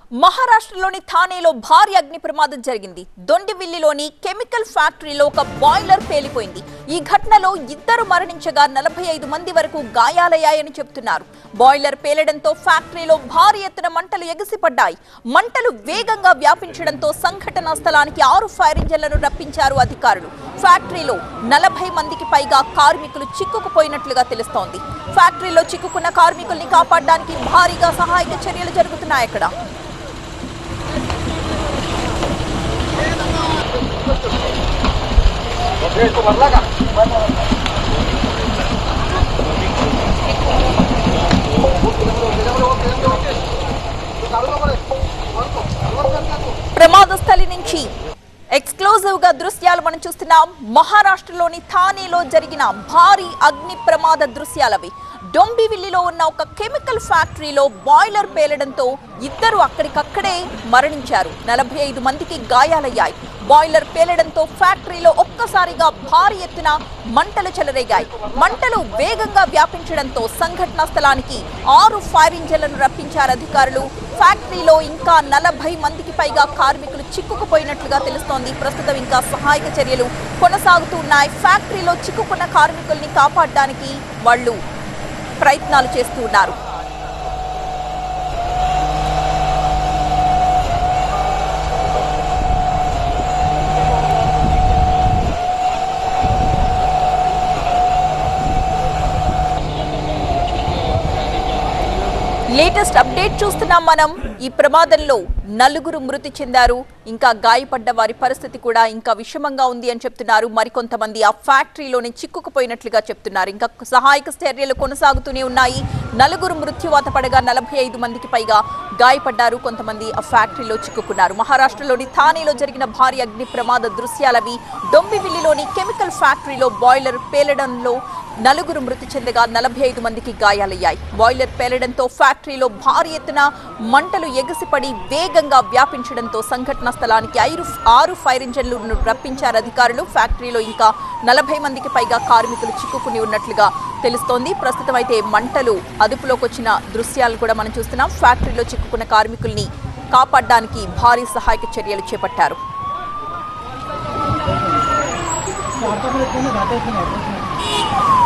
మహారాష్ట్రలోని థానేలో భారీ అగ్ని ప్రమాదం జరిగింది దొండివిల్లిలోని కెమికల్ ఫ్యాక్టరీలో ఒక బాయిలర్ పేలిపోయింది ఈ ఘటనలో ఇద్దరు మరణించగా నలభై ఐదు మంది వరకు గాయాలయ్యాయని చెబుతున్నారు బాయిలర్ పేలడంతో ఫ్యాక్టరీలో భారీ ఎత్తున మంటలు ఎగసిపడ్డాయి మంటలు వేగంగా వ్యాపించడంతో సంఘటనా స్థలానికి ఆరు ఫైర్ ఇంజన్లను రప్పించారు అధికారులు ఫ్యాక్టరీలో నలభై మందికి పైగా కార్మికులు చిక్కుకుపోయినట్లుగా తెలుస్తోంది ఫ్యాక్టరీలో చిక్కుకున్న కార్మికుల్ని కాపాడడానికి భారీగా సహాయక చర్యలు జరుగుతున్నాయి అక్కడ ప్రమాద స్థలి నుంచి ఎక్స్క్లూజివ్ గా దృశ్యాలు మనం చూస్తున్నాం మహారాష్ట్రలోని థానేలో జరిగిన భారీ అగ్ని ప్రమాద దృశ్యాలవి డొంబివిల్లిలో ఉన్న ఒక కెమికల్ ఫ్యాక్టరీలో బాయిలర్ పేలడంతో ఇద్దరు అక్కడికక్కడే మరణించారు నలభై ఐదు మందికి గాయాలయ్యాయి బాయిలర్ పేలడంతో ఫ్యాక్టరీలో ఒక్కసారిగా భారీ ఎత్తున మంటలు చెలరేగాయి మంటలు వేగంగా వ్యాపించడంతో సంఘటనా స్థలానికి ఆరు ఫైర్ ఇంజన్లను రప్పించారు అధికారులు ఫ్యాక్టరీలో ఇంకా నలభై మందికి పైగా కార్మికులు చిక్కుకుపోయినట్లుగా తెలుస్తోంది ప్రస్తుతం ఇంకా సహాయక చర్యలు కొనసాగుతూ ఉన్నాయి ఫ్యాక్టరీలో చిక్కుకున్న కార్మికుల్ని కాపాడడానికి వాళ్ళు ప్రయత్నాలు చేస్తూ ఉన్నారు లేటెస్ట్ అప్డేట్ చూస్తున్నాం మనం ఈ ప్రమాదంలో నలుగురు మృతి చెందారు ఇంకా గాయపడ్డ వారి పరిస్థితి కూడా ఇంకా విషమంగా ఉంది అని చెప్తున్నారు మరికొంతమంది ఆ ఫ్యాక్టరీలోనే చిక్కుకుపోయినట్లుగా చెప్తున్నారు ఇంకా సహాయక చర్యలు కొనసాగుతూనే ఉన్నాయి నలుగురు మృత్యువాత పడగా నలభై ఐదు మందికి పైగా గాయపడ్డారు కొంతమంది ఆ ఫ్యాక్టరీలో చిక్కుకున్నారు మహారాష్ట్రలోని థానేలో జరిగిన భారీ అగ్ని ప్రమాద దృశ్యాలవి డొంబివిల్లిలోని కెమికల్ ఫ్యాక్టరీలో బాయిలర్ పేలడంలో నలుగురు మృతి చెందగా నలభై ఐదు మందికి గాయాలయ్యాయి బాయిలర్ పేలడంతో ఫ్యాక్టరీలో భారీ ఎత్తున మంటలు ఎగసిపడి వేగంగా వ్యాపించడంతో సంఘటనా స్థలానికి ఐరు ఆరు ఫైర్ ఇంజన్లను రప్పించారు అధికారులు ఫ్యాక్టరీలో ఇంకా నలభై మందికి పైగా కార్మికులు చిక్కుకుని ఉన్నట్లుగా తెలుస్తోంది ప్రస్తుతం అయితే మంటలు అదుపులోకి వచ్చిన దృశ్యాలు కూడా మనం చూస్తున్నాం ఫ్యాక్టరీలో చిక్కుకున్న కార్మికుల్ని కాపాడడానికి భారీ సహాయక చర్యలు చేపట్టారు आता पण येतो ना घाटायचं नाही